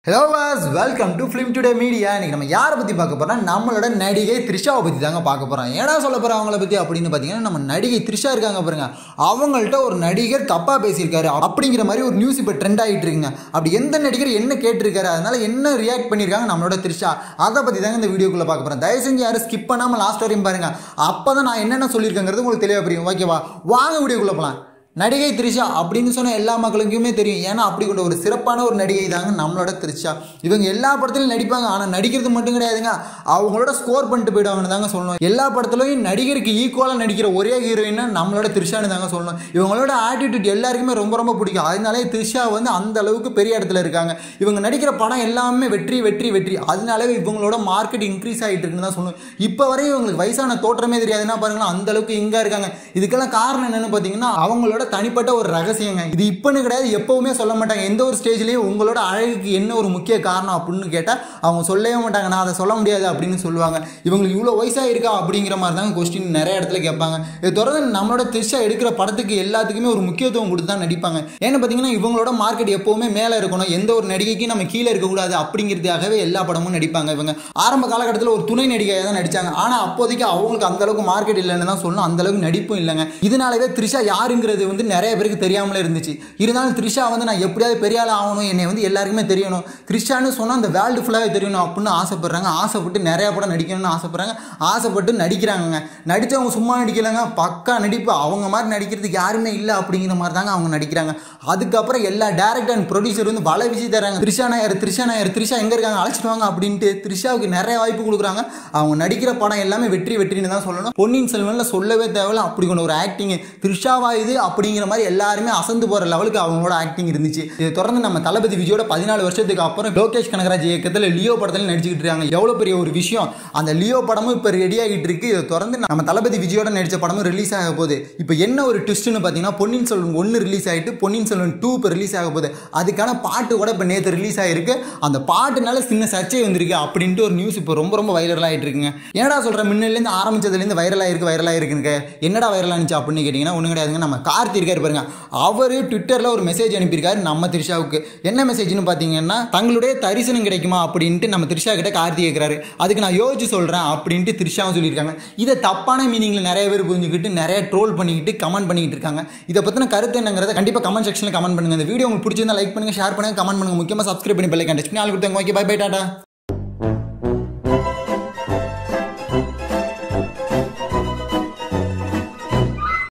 hello was welcome to Film Today Media இன்னைக்கு நம்ம யாரை பற்றி பார்க்க போறோம்னா நம்மளோட நடிகை த்ரிஷாவை பற்றி தாங்க பார்க்க போகிறோம் ஏடா சொல்ல போகிறோம் அவங்கள பற்றி அப்படின்னு பார்த்தீங்கன்னா நம்ம நடிகை த்ரிஷா இருக்காங்க பாருங்க அவங்கள்ட்ட ஒரு நடிகர் தப்பாக பேசியிருக்காரு அப்படிங்கிற மாதிரி ஒரு நியூஸ் இப்போ ட்ரெண்ட் ஆகிட்டு இருக்குங்க அப்படி எந்த நடிகர் என்ன கேட்டிருக்காரு அதனால என்ன ரியாக்ட் பண்ணியிருக்காங்க நம்மளோட த்ரிஷா அதை பற்றி தாங்க இந்த வீடியோக்குள்ளே பார்க்க போகிறேன் தயவு செஞ்சு யாரும் ஸ்கிப் பண்ணாமல் லாஸ்ட் வரையும் பாருங்க அப்போ தான் நான் என்னென்ன சொல்லியிருக்கேங்கிறது உங்களுக்கு தெளிவாக புரியும் ஓகேவா வாங்க வீடியோக்குள்ளே போகலாம் நடிகை த்ரிஷா அப்படின்னு சொன்ன எல்லா மக்களுக்குமே தெரியும் ஏன்னா அப்படி கொண்ட ஒரு சிறப்பான ஒரு நடிகை தாங்க நம்மளோட த்ரிஷா இவங்க எல்லா படத்துலையும் நடிப்பாங்க ஆனால் நடிக்கிறது மட்டும் கிடையாதுங்க அவங்களோட ஸ்கோர் பண்ணிட்டு போயிடுவாங்கன்னு தாங்க சொல்லணும் எல்லா படத்துலையும் நடிகருக்கு ஈக்குவலாக நடிக்கிற ஒரே ஹீரோயின்னா நம்மளோட த்ரிஷான்னு தாங்க சொல்லணும் இவங்களோட ஆட்டிடியூட் எல்லாருக்குமே ரொம்ப ரொம்ப பிடிக்கும் அதனாலே த்ரிஷா வந்து அந்த அளவுக்கு பெரிய இடத்துல இருக்காங்க இவங்க நடிக்கிற படம் எல்லாமே வெற்றி வெற்றி வெற்றி அதனாலே இவங்களோட மார்க்கெட் இன்க்ரீஸ் ஆகிட்டு இருக்குன்னு தான் சொல்லணும் இப்போ வரையும் இவங்களுக்கு வயசான தோற்றமே தெரியாதுன்னா பாருங்களேன் அந்த அளவுக்கு இங்கே இருக்காங்க இதுக்கெல்லாம் காரணம் என்னன்னு பார்த்தீங்கன்னா அவங்களோட தனிப்பட்ட ஒரு ரகசியங்க இது இப்போன்னு கிடையாது எப்பவுமே சொல்ல மாட்டாங்க எந்த ஒரு ஸ்டேஜ்லேயும் உங்களோட அழகுக்கு என்ன ஒரு முக்கிய காரணம் அப்படின்னு கேட்டால் அவங்க சொல்லவே மாட்டாங்க நான் அதை சொல்ல முடியாது அப்படின்னு சொல்லுவாங்க இவங்களுக்கு இவ்வளோ வயசாக இருக்கா அப்படிங்கிற மாதிரி தாங்க கொஸ்டின் நிறைய இடத்துல கேட்பாங்க இது தொடர்ந்து நம்மளோட த்ரிஷா எடுக்கிற படத்துக்கு எல்லாத்துக்குமே ஒரு முக்கியத்துவம் கொடுத்து தான் நடிப்பாங்க ஏன்னு பார்த்தீங்கன்னா இவங்களோட மார்க்கெட் எப்போவுமே மேலே இருக்கணும் எந்த ஒரு நடிகைக்கும் நம்ம கீழே இருக்கக்கூடாது அப்படிங்கிறதுக்காகவே எல்லா படமும் நடிப்பாங்க இவங்க ஆரம்ப காலகட்டத்தில் ஒரு துணை நடிகையாக தான் நடித்தாங்க ஆனால் அப்போதைக்கு அவங்களுக்கு அந்த அளவுக்கு மார்க்கெட் இல்லைன்னு தான் சொல்லணும் அந்த அளவுக்கு நடிப்பும் இல்லைங்க இதனாலவே த்ரிஷா யாருங்கிறது வந்து நிறைய பேருக்கு தெரியாமலே இருந்துச்சு இருந்தாலும் த்ரிஷா வந்து நான் எப்படியாவது பெரிய ஆள் ஆகணும் என்னை வந்து எல்லாருக்குமே தெரியணும் த்ரிஷான்னு சொன்னால் அந்த வேர்ல்டு ஃபுல்லாகவே தெரியணும் அப்படின்னு ஆசைப்படுறாங்க ஆசைப்பட்டு நிறையா படம் நடிக்கணும்னு ஆசைப்படுறாங்க ஆசைப்பட்டு நடிக்கிறாங்க நடித்தவங்க சும்மா நடிக்கலைங்க பக்கா நடிப்பு அவங்க மாதிரி நடிக்கிறதுக்கு யாருமே இல்லை அப்படிங்கிற மாதிரி தாங்க அவங்க நடிக்கிறாங்க அதுக்கப்புறம் எல்லா டேரக்டர் அண்ட் ப்ரொடியூசர் வந்து வலை வீசி தராங்க த்ரிஷா நாயர் த்ரிஷா நாயர் த்ரிஷா எங்கே இருக்காங்க அழைச்சிட்டு வாங்க அப்படின்ட்டு த்ரிஷாவுக்கு நிறைய வாய்ப்பு கொடுக்குறாங்க அவங்க நடிக்கிற படம் எல்லாமே வெற்றி வெற்றின்னு தான் சொல்லணும் பொன்னியின் செல்வனில் சொல்லவே தேவையில்ல அப்படி கொண்ட ஒரு ஆக்டிங் த்ரிஷாவா இது அப்படிங்கிற மாதிரி எல்லாருமே அசந்து போகிற லெவலுக்கு அவங்களோட ஆக்டிங் இருந்துச்சு இதை தொடர்ந்து நம்ம தளபதி விஜயோட பதினாலு வருஷத்துக்கு அப்புறம் லோகேஷ் கனகராஜ் இயக்கத்தில் லியோ படத்தில் நடிச்சுக்கிட்டு இருக்காங்க எவ்வளோ பெரிய ஒரு விஷயம் அந்த லியோ படமும் இப்போ ரெடி ஆகிட்டு இருக்கு இதை தொடர்ந்து நம்ம தளபதி விஜயோட நடித்த படமும் ரிலீஸ் ஆக போகுது இப்போ என்ன ஒரு ட்விஸ்ட்னு பார்த்தீங்கன்னா பொன்னியின் செல்வன் ஒன்று ரிலீஸ் ஆகிட்டு பொன்னியின் செல்வன் டூ இப்போ ரிலீஸ் ஆக போகுது அதுக்கான பாட்டு கூட இப்போ நேற்று ரிலீஸ் ஆகிருக்கு அந்த பாட்டுனால சின்ன சர்ச்சை வந்திருக்கு அப்படின்ட்டு ஒரு நியூஸ் இப்போ ரொம்ப ரொம்ப வைரல் ஆகிட்டு இருக்குங்க என்னடா சொல்கிறேன் முன்னிலேருந்து ஆரம்பிச்சதுலேருந்து வைரல் ஆயிருக்கு வைரல் ஆயிருக்குங்க என்னடா வைரல் ஆனிச்சு அப்படின்னு கேட்டிங்கன்னா ஒன்றும் கிடையாதுங்க நம்ம கார்த்தி இருக்காரு பாருங்க அவர் ட்விட்டரில் ஒரு மெசேஜ் அனுப்பியிருக்காரு நம்ம த்ரிஷாவுக்கு என்ன மெசேஜ்னு பார்த்தீங்கன்னா தங்களுடைய தரிசனம் கிடைக்குமா அப்படின்ட்டு நம்ம த்ரிஷா கிட்ட கார்த்தி கேட்குறாரு அதுக்கு நான் யோசிச்சு சொல்கிறேன் அப்படின்ட்டு த்ரிஷாவும் சொல்லியிருக்காங்க இதை தப்பான மீனிங்கில் நிறைய பேர் புரிஞ்சுக்கிட்டு நிறைய ட்ரோல் பண்ணிக்கிட்டு கமெண்ட் பண்ணிக்கிட்டு இருக்காங்க இதை பற்றின கருத்து என்னங்கிறத கண்டிப்பாக கமெண்ட் செக்ஷனில் கமெண்ட் பண்ணுங்கள் இந்த வீடியோ உங்களுக்கு பிடிச்சிருந்தா லைக் பண்ணுங்கள் ஷேர் பண்ணுங்கள் கமெண்ட் பண்ணுங்கள் முக்கியமாக சப்ஸ்கிரைப் பண்ணி பெல்லை கண்டச்சு நாள் கொடுத்தாங்க ஓகே பை பை டாடா